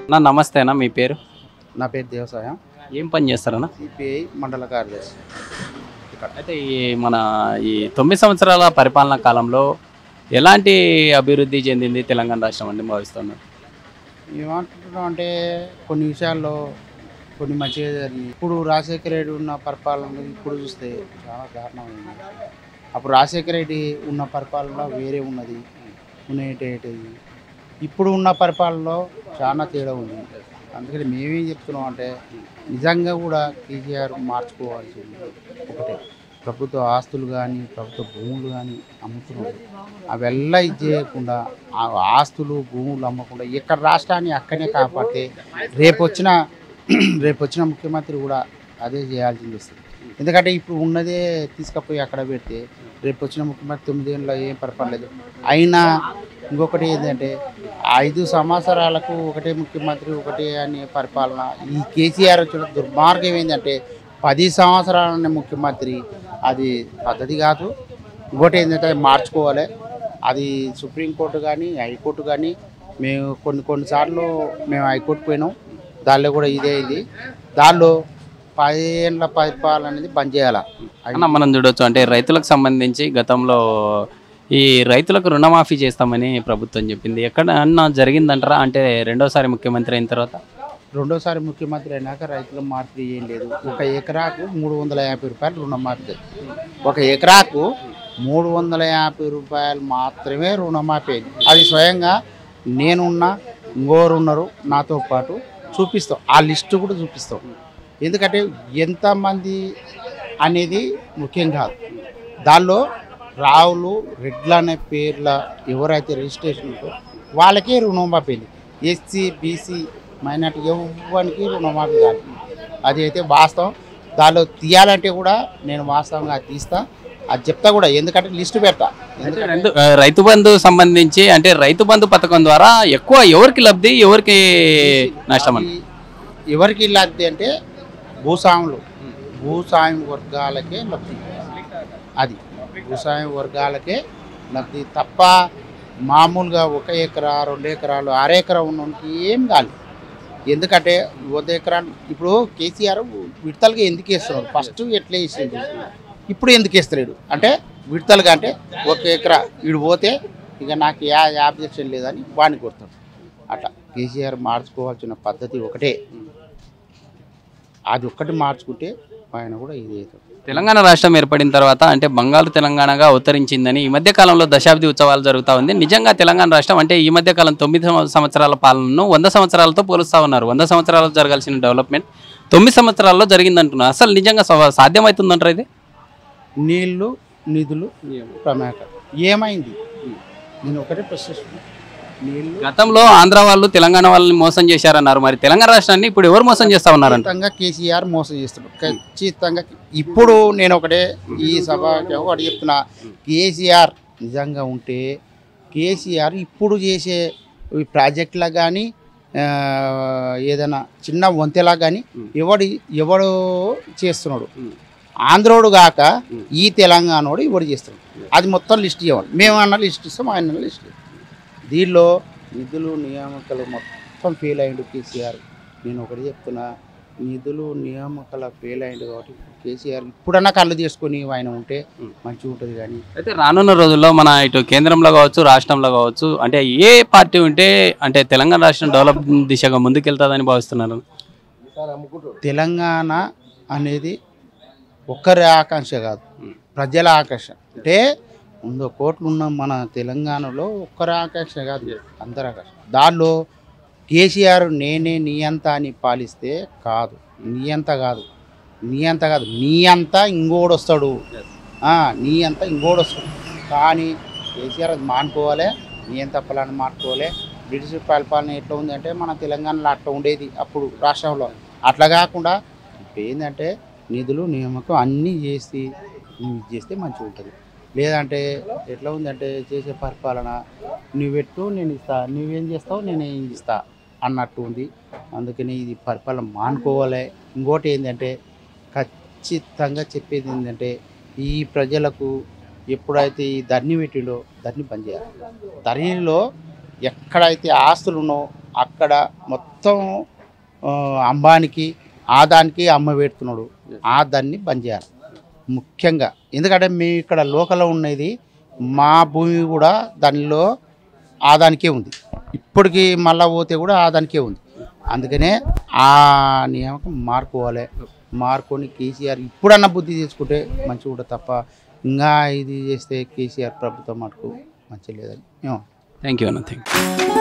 నా నమస్తే అన్న మీ పేరు నా పేరు దేవసాయం ఏం పని చేస్తారన్న సిపిఐ మండల కార్యదర్శి అయితే ఈ మన ఈ తొమ్మిది సంవత్సరాల పరిపాలనా కాలంలో ఎలాంటి అభివృద్ధి చెందింది తెలంగాణ రాష్ట్రం అని భావిస్తున్నారు ఏమంటున్నాం అంటే కొన్ని విషయాల్లో కొన్ని మంచిగా జరిగింది ఇప్పుడు రాజశేఖర రెడ్డి ఉన్న పరిపాలన ఇప్పుడు చూస్తే చాలా దారుణమైంది అప్పుడు రాజశేఖర రెడ్డి ఉన్న పరిపాలన వేరే ఉన్నది ఉండేటది ఇప్పుడు ఉన్న పరిపాలనలో చాలా తేడా ఉంది అందుకని మేమేం చెప్తున్నాం అంటే నిజంగా కూడా కేసీఆర్ మార్చుకోవాల్సింది ఒకటే ప్రభుత్వ ఆస్తులు కానీ ప్రభుత్వ భూములు కానీ అమ్ముతున్నారు అవెల్లా ఇది చేయకుండా ఆ ఆస్తులు భూములు అమ్మకుండా ఎక్కడ రాష్ట్రాన్ని అక్కడనే కాపాడితే రేపు వచ్చిన రేపు వచ్చిన ముఖ్యమంత్రి కూడా అదే చేయాల్సింది వస్తుంది ఎందుకంటే ఇప్పుడు ఉన్నదే తీసుకుపోయి అక్కడ పెడితే రేపు వచ్చిన ముఖ్యమంత్రి తొమ్మిదేళ్ళలో ఏం పరిపాలలేదు అయినా ఇంకొకటి ఏంటంటే ఐదు సంవత్సరాలకు ఒకటే ముఖ్యమంత్రి ఒకటే అనే పరిపాలన ఈ కేసీఆర్ వచ్చిన దుర్మార్గం ఏంటంటే పది సంవత్సరాలనే ముఖ్యమంత్రి అది పద్ధతి కాదు ఇంకోటి ఏంటంటే మార్చుకోవాలి అది సుప్రీంకోర్టు కానీ హైకోర్టు కానీ మేము కొన్ని కొన్నిసార్లు మేము హైకోర్టు పోయినాం దానిలో కూడా ఇదే ఇది దానిలో పదేళ్ళ పరిపాలన అనేది బంద్ చేయాలి అన్న మనం చూడొచ్చు అంటే రైతులకు సంబంధించి గతంలో ఈ రైతులకు రుణమాఫీ చేస్తామని ప్రభుత్వం చెప్పింది ఎక్కడ అన్న జరిగిందంటారా అంటే రెండోసారి ముఖ్యమంత్రి అయిన తర్వాత రెండోసారి ముఖ్యమంత్రి అయినాక రైతుల మార్పిడి ఏం లేదు ఒక ఎకరాకు మూడు వందల యాభై రూపాయలు రుణమాఫీ జరిగింది. ఒక ఎకరాకు మూడు వందల యాభై రూపాయలు మాత్రమే రుణమాఫీ అయింది అది స్వయంగా నేనున్నా ఇంకోరు ఉన్నారు నాతో పాటు చూపిస్తాం ఆ లిస్టు కూడా చూపిస్తాం ఎందుకంటే ఎంతమంది అనేది ముఖ్యం కాదు దానిలో రావులు రెడ్ల అనే పేర్ల ఎవరైతే రిజిస్ట్రేషన్ ఉందో వాళ్ళకే రుణమాఫీ అయింది ఎస్సీ బీసీ మైనార్టీ ఎవరికి రుణమాఫీ కాదు అది అయితే వాస్తవం దానిలో తీయాలంటే కూడా నేను వాస్తవంగా తీస్తా అది చెప్తా కూడా ఎందుకంటే లిస్టు పెడతా ఎందుకంటే రెండు ఆ, రైతు బంధు సంబంధించి అంటే రైతు బంధు పథకం ద్వారా ఎక్కువ ఎవరికి లబ్ధి ఎవరికి నష్టం అని అది ఎవరికి లబ్ధి అంటే భూస్వాములు భూస్వామి వర్గాలకే లబ్ధి అది భూస్వామి వర్గాలకే లబ్ధి తప్ప మామూలుగా ఒక ఎకరా రెండు ఎకరాలు అరెకరా ఉన్నోనికి ఏం కాదు ఎందుకంటే వంద ఎకరాలు ఇప్పుడు కేసీఆర్ విడతలుగా ఎందుకు వేస్తున్నాడు ఫస్ట్ ఎట్లా వేసిండు ఇప్పుడు ఎందుకు వేస్తలేడు అంటే విడతలుగా అంటే ఒక ఎకరా వీడు పోతే ఇక నాకు యా ఆబ్జెక్షన్ లేదని వాడిని కొడతాడు అట్లా కేసీఆర్ మార్చుకోవాల్సిన పద్ధతి ఒకటే అది ఒక్కటి మార్చుకుంటే ఆయన కూడా ఇది అవుతాడు తెలంగాణ రాష్ట్రం ఏర్పడిన తర్వాత అంటే బంగారు తెలంగాణగా అవతరించిందని ఈ మధ్య కాలంలో దశాబ్ది ఉత్సవాలు జరుగుతూ ఉంది నిజంగా తెలంగాణ రాష్ట్రం అంటే ఈ మధ్య కాలం తొమ్మిది సంవ- సంవత్సరాల పాలనను వంద సంవత్సరాలతో పోలుస్తూ ఉన్నారు వంద సంవత్సరాలు జరగాల్సిన డెవలప్మెంట్ తొమ్మిది సంవత్సరాల్లో జరిగిందంటున్నారు అసలు నిజంగా సవ- సాధ్యమవుతుందంటారు ఇది నీళ్లు నిధులు ప్రమేకం ఏమైంది నేను ఒకటే ప్రశ్నిస్తున్నా నీళ్లు గతంలో ఆంధ్ర వాళ్ళు తెలంగాణ వాళ్ళని మోసం చేశారన్నారు మరి తెలంగాణ రాష్ట్రాన్ని ఇప్పుడు ఎవరు మోసం చేస్తా ఉన్నారంట ఖచ్చితంగా కేసీఆర్ మోసం చేస్తున్నాడు ఖచ్చితంగా ఇప్పుడు నేను ఒకటే ఈ సభకి ఒకటి చెప్తున్నా కేసీఆర్ నిజంగా ఉంటే కేసీఆర్ ఇప్పుడు చేసే ఈ ప్రాజెక్టులా కానీ ఏదైనా చిన్న వంతెలా కానీ ఎవడు ఎవడు చేస్తున్నాడు ఆంధ్రోడు కాక ఈ తెలంగాణోడు ఎవడు చేస్తున్నాడు అది మొత్తం లిస్ట్ ఇవ్వాలి మేమన్నా లిస్ట్ ఇస్తాం ఆయన లిస్ట్ ఇస్తాం. దీనిలో నిధులు నియామకాలు మొత్తం ఫెయిల్ అయ్యిండు కేసీఆర్ నేను ఒకటి చెప్తున్నా నిధులు నియామకాల ఫెయిల్ అయ్యిండు కాబట్టి కేసీఆర్ ఇప్పుడన్నా కళ్ళు తీసుకొని ఆయన ఉంటే మంచిగా ఉంటుంది కానీ అయితే రానున్న రోజుల్లో మన ఇటు కేంద్రంలో కావచ్చు రాష్ట్రంలో కావచ్చు అంటే ఏ పార్టీ ఉంటే అంటే తెలంగాణ రాష్ట్రం డెవలప్ దిశగా ముందుకెళ్తుందని భావిస్తున్నారు తెలంగాణ అనేది ఒక్కరి ఆకాంక్ష కాదు ప్రజల ఆకాంక్ష అంటే వంద కోట్లు ఉన్న మన తెలంగాణలో ఒక్కరి ఆకాంక్ష కాదు అందరి ఆకాంక్ష దానిలో కేసీఆర్ నేనే నీ అంత అని పాలిస్తే కాదు నీ అంత కాదు నీ అంత కాదు నీ అంతా ఇంకోడు వస్తాడు ఆ, నీ అంతా ఇంకోడు వస్తాడు కానీ కేసీఆర్ అది మానుకోవాలి నీ అంత పలాని మానుకోవాలి బ్రిటిష్ పరిపాలన ఎట్లా ఉందంటే మన తెలంగాణలో అట్లా ఉండేది అప్పుడు రాష్ట్రంలో అట్లా కాకుండా ఇప్పుడు ఏంటంటే నిధులు నియామకం అన్నీ చేసి నువ్వు ఇది చేస్తే మంచిగా ఉంటుంది లేదంటే ఎట్లా ఉందంటే చేసే పరిపాలన నువ్వు పెట్టు నేను ఇస్తా నువ్వేం చేస్తావు నేను ఏం ఇస్తా అన్నట్టు ఉంది అందుకని ఇది పరిపాలన మానుకోవాలి ఇంకోటి ఏంటంటే ఖచ్చితంగా చెప్పేది ఏంటంటే ఈ ప్రజలకు ఎప్పుడైతే ఈ ధర్ని పెట్టిండో ధర్ని బంద్ చేయాలి ధరణిలో ఎక్కడైతే ఆస్తులు ఉన్నో అక్కడ మొత్తం ఆ, అంబానికి ఆదానికి అమ్మ పెడుతున్నాడు ఆ దాన్ని బంద్ చేయాలి ముఖ్యంగా ఎందుకంటే మేము ఇక్కడ లోకల్లో ఉన్నది మా భూమి కూడా దానిలో ఆదానికే ఉంది ఇప్పటికి మళ్ళా పోతే కూడా ఆదానికే ఉంది అందుకనే ఆ నియామకం మార్చుకోవాలి మార్కొని కేసీఆర్ ఇప్పుడన్నా బుద్ధి తీసుకుంటే మంచిగా ఉంటుంది తప్ప ఇంకా ఇది చేస్తే కేసీఆర్ ప్రభుత్వం మటుకు మంచి లేదని మేము థ్యాంక్ యూ అన్న థ్యాంక్ యూ